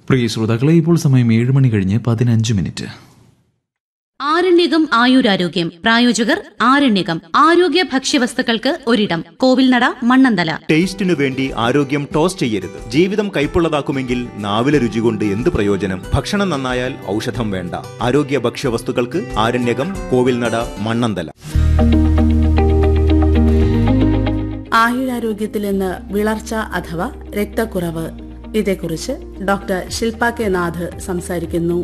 പ്രിയ ശ്രോതാക്കളെ ഇപ്പോൾ സമയം ഏഴ് മണി കഴിഞ്ഞ് പതിനഞ്ച് മിനിറ്റ് ആരണ്യകം ആയുരാരോഗ്യം പ്രായോജകർ ആരണ്യകം ആരോഗ്യ ഭക്ഷ്യവസ്തുക്കൾക്ക് ഒരിടം കോവിൽനട മണ്ണന്തല ടേസ്റ്റിനു വേണ്ടി ആരോഗ്യം ടോസ് ചെയ്യരുത് ജീവിതം കൈപ്പുള്ളതാക്കുമെങ്കിൽ നാവിലെ രുചി കൊണ്ട് എന്ത് പ്രയോജനം ഭക്ഷണം നന്നായാൽ ഔഷധം വേണ്ട ആരോഗ്യ ഭക്ഷ്യവസ്തുക്കൾക്ക് ആരണ്യകം കോവിൽനട മണ്ണന്തല ആയുരാരോഗ്യത്തിൽ നിന്ന് വിളർച്ച അഥവാ രക്തക്കുറവ് ഇതേക്കുറിച്ച് ഡോക്ടർ ശില്പ കെ നാഥ് സംസാരിക്കുന്നു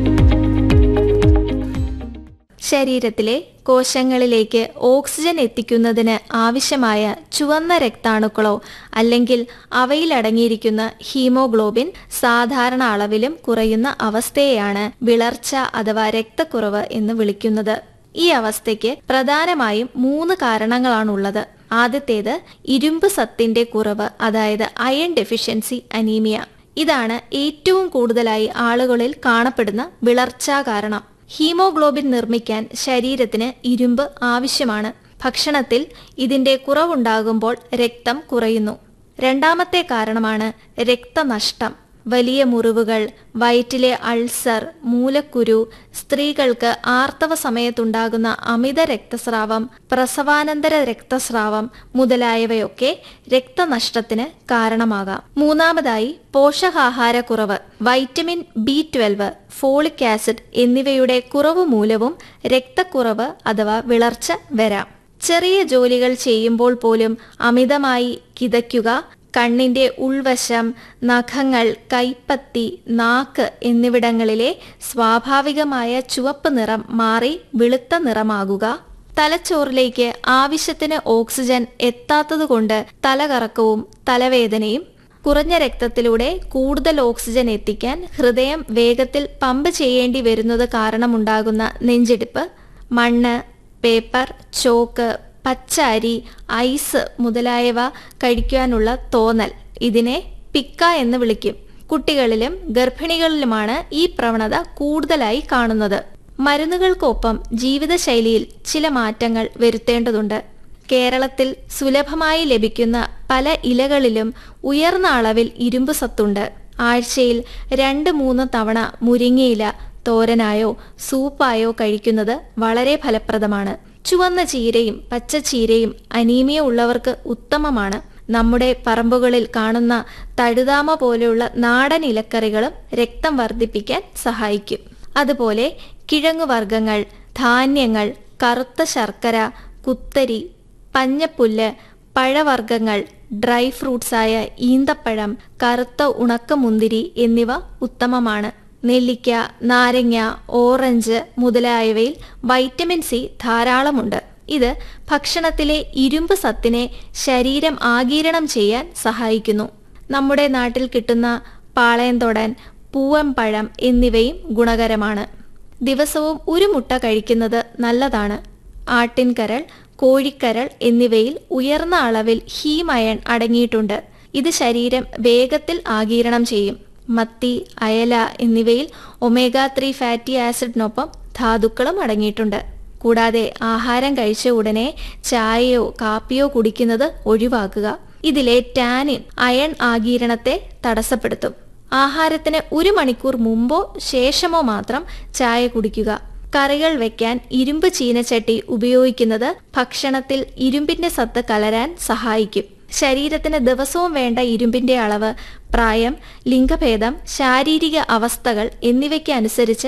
ശരീരത്തിലെ കോശങ്ങളിലേക്ക് ഓക്സിജൻ എത്തിക്കുന്നതിന് ആവശ്യമായ ചുവന്ന രക്താണുക്കളോ അല്ലെങ്കിൽ അവയിലടങ്ങിയിരിക്കുന്ന ഹീമോഗ്ലോബിൻ സാധാരണ അളവിലും കുറയുന്ന അവസ്ഥയെയാണ് വിളർച്ച അഥവാ രക്തക്കുറവ് എന്ന് വിളിക്കുന്നത് ഈ അവസ്ഥയ്ക്ക് പ്രധാനമായും മൂന്ന് കാരണങ്ങളാണുള്ളത് ആദ്യത്തേത് ഇരുമ്പ് സത്തിന്റെ കുറവ് അതായത് അയൺ ഡെഫിഷ്യൻസി അനീമിയ ഇതാണ് ഏറ്റവും കൂടുതലായി ആളുകളിൽ കാണപ്പെടുന്ന വിളർച്ചാ കാരണം ഹീമോഗ്ലോബിൻ നിർമ്മിക്കാൻ ശരീരത്തിന് ഇരുമ്പ് ആവശ്യമാണ് ഭക്ഷണത്തിൽ ഇതിന്റെ കുറവുണ്ടാകുമ്പോൾ രക്തം കുറയുന്നു രണ്ടാമത്തെ കാരണമാണ് രക്തനഷ്ടം വലിയ മുറിവുകൾ വയറ്റിലെ അൾസർ മൂലക്കുരു സ്ത്രീകൾക്ക് ആർത്തവ സമയത്തുണ്ടാകുന്ന അമിത രക്തസ്രാവം പ്രസവാനന്തര രക്തസ്രാവം മുതലായവയൊക്കെ രക്തനഷ്ടത്തിന് കാരണമാകാം മൂന്നാമതായി പോഷകാഹാരക്കുറവ് vitamin B twelve folic acid എന്നിവയുടെ കുറവ് മൂലവും രക്തക്കുറവ് അഥവാ വിളർച്ച വരാം ചെറിയ ജോലികൾ ചെയ്യുമ്പോൾ പോലും അമിതമായി കിതയ്ക്കുക കണ്ണിന്റെ ഉൾവശം നഖങ്ങൾ കൈപ്പത്തി നാക്ക് എന്നിവിടങ്ങളിലെ സ്വാഭാവികമായ ചുവപ്പ് നിറം മാറി വെളുത്ത നിറമാകുക തലച്ചോറിലേക്ക് ആവശ്യത്തിന് ഓക്സിജൻ എത്താത്തതുകൊണ്ട് തലകറക്കവും തലവേദനയും കുറഞ്ഞ രക്തത്തിലൂടെ കൂടുതൽ ഓക്സിജൻ എത്തിക്കാൻ ഹൃദയം വേഗത്തിൽ പമ്പ് ചെയ്യേണ്ടി വരുന്നത് കാരണമുണ്ടാകുന്ന നെഞ്ചിടിപ്പ് മണ്ണ് പേപ്പർ ചോക്ക് പച്ച അരി ഐസ് മുതലായവ കഴിക്കാനുള്ള തോന്നൽ ഇതിനെ പിക്ക എന്ന് വിളിക്കും കുട്ടികളിലും ഗർഭിണികളിലുമാണ് ഈ പ്രവണത കൂടുതലായി കാണുന്നത് മരുന്നുകൾക്കൊപ്പം ജീവിതശൈലിയിൽ ചില മാറ്റങ്ങൾ വരുത്തേണ്ടതുണ്ട് കേരളത്തിൽ സുലഭമായി ലഭിക്കുന്ന പല ഇലകളിലും ഉയർന്ന അളവിൽ ഇരുമ്പ് സത്തുണ്ട് ആഴ്ചയിൽ രണ്ട് മൂന്ന് തവണ മുരിങ്ങയില തോരനായോ സൂപ്പായോ കഴിക്കുന്നത് വളരെ ഫലപ്രദമാണ് ചുവന്ന ചീരയും പച്ചച്ചീരയും അനീമിയ ഉള്ളവർക്ക് ഉത്തമമാണ് നമ്മുടെ പറമ്പുകളിൽ കാണുന്ന തഴുതാമ പോലെയുള്ള നാടൻ ഇലക്കറികളും രക്തം വർദ്ധിപ്പിക്കാൻ സഹായിക്കും അതുപോലെ കിഴങ്ങുവർഗ്ഗങ്ങൾ ധാന്യങ്ങൾ കറുത്ത ശർക്കര കുത്തരി പഞ്ഞപ്പുല്ല് പഴവർഗ്ഗങ്ങൾ ഡ്രൈ ഫ്രൂട്ട്സായ ഈന്തപ്പഴം കറുത്ത ഉണക്കമുന്തിരി എന്നിവ ഉത്തമമാണ് നെല്ലിക്ക നാരങ്ങ ഓറഞ്ച് മുതലായവയിൽ വൈറ്റമിൻ സി ധാരാളമുണ്ട് ഇത് ഭക്ഷണത്തിലെ ഇരുമ്പ് സത്തിനെ ശരീരം ആഗീരണം ചെയ്യാൻ സഹായിക്കുന്നു നമ്മുടെ നാട്ടിൽ കിട്ടുന്ന പാളയംതൊടൻ പൂവമ്പഴം എന്നിവയും ഗുണകരമാണ് ദിവസവും ഒരു മുട്ട കഴിക്കുന്നത് നല്ലതാണ് ആട്ടിൻകരൾ കോഴിക്കരൾ എന്നിവയിൽ ഉയർന്ന അളവിൽ ഹീം അയൺ അടങ്ങിയിട്ടുണ്ട് ഇത് ശരീരം വേഗത്തിൽ ആഗീരണം ചെയ്യും മത്തി അയല എന്നിവയിൽ ഒമേഗ ത്രീ ഫാറ്റി ആസിഡിനൊപ്പം ധാതുക്കളും അടങ്ങിയിട്ടുണ്ട് കൂടാതെ ആഹാരം കഴിച്ച ഉടനെ ചായയോ കാപ്പിയോ കുടിക്കുന്നത് ഒഴിവാക്കുക ഇതിലെ ടാനിൻ അയൺ ആഗീരണത്തെ തടസ്സപ്പെടുത്തും ആഹാരത്തിന് ഒരു മണിക്കൂർ മുമ്പോ ശേഷമോ മാത്രം ചായ കുടിക്കുക കറികൾ വെക്കാൻ ഇരുമ്പ് ചീനച്ചട്ടി ഉപയോഗിക്കുന്നത് ഭക്ഷണത്തിൽ ഇരുമ്പിന്റെ സത്ത് കലരാൻ സഹായിക്കും ശരീരത്തിന് ദിവസവും വേണ്ട ഇരുമ്പിന്റെ അളവ് പ്രായം ലിംഗഭേദം ശാരീരിക അവസ്ഥകൾ എന്നിവയ്ക്ക് അനുസരിച്ച്